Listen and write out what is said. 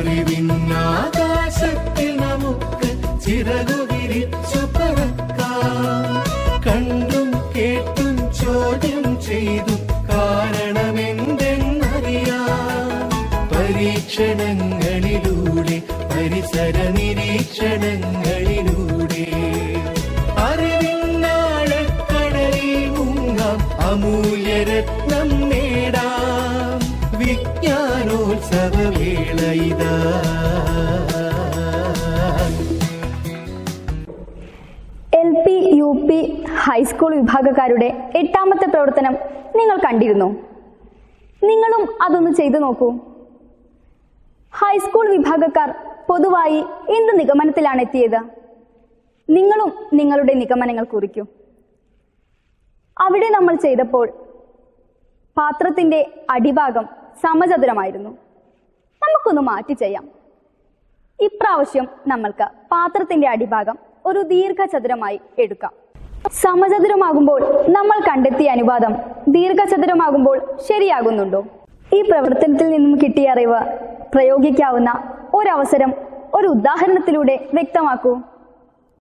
അറിവിന്നാകാശത്തിൽ നമുക്ക് ചിറകു വിരിച്ചു പറക്കാം കണ്ടും കേട്ടും ചോദ്യം ചെയ്തു കാരണമെന്തെന്നറിയാം പരീക്ഷണങ്ങളിലൂടെ പരിസര നിരീക്ഷണങ്ങളിലൂടെ അറിവിന്നാഴക്കടലിൽ മുങ്ങാം അമൂല്യരത്നം നേടാം വിജ്ഞാനോത്സവവേള ഇതാ L P U P high school വിഭാഗക്കാരുടെ എട്ടാമത്തെ പ്രവർത്തനം നിങ്ങൾ കണ്ടിരുന്നു നിങ്ങളും അതൊന്ന് ചെയ്തു നോക്കൂ ഹൈസ്കൂൾ വിഭാഗക്കാർ പൊതുവായി എന്ത് നിഗമനത്തിലാണ് എത്തിയത് നിങ്ങളും നിങ്ങളുടെ നിഗമനങ്ങൾ കുറിക്കൂ അവിടെ നമ്മൾ ചെയ്തപ്പോൾ പാത്രത്തിന്റെ അടിഭാഗം സമചതുരമായിരുന്നു നമുക്കൊന്ന് മാറ്റി ചെയ്യാം ഇപ്രാവശ്യം നമ്മൾക്ക് പാത്രത്തിന്റെ അടിഭാഗം ഒരു ദീർഘചതുരമായി എടുക്കാം സമചതുരമാകുമ്പോൾ നമ്മൾ കണ്ടെത്തിയ അനുപാതം ദീർഘചതുരമാകുമ്പോൾ ശരിയാകുന്നുണ്ടോ ഈ പ്രവർത്തനത്തിൽ നിന്നും കിട്ടിയ അറിവ് പ്രയോഗിക്കാവുന്ന ഒരവസരം ഒരു ഉദാഹരണത്തിലൂടെ വ്യക്തമാക്കൂ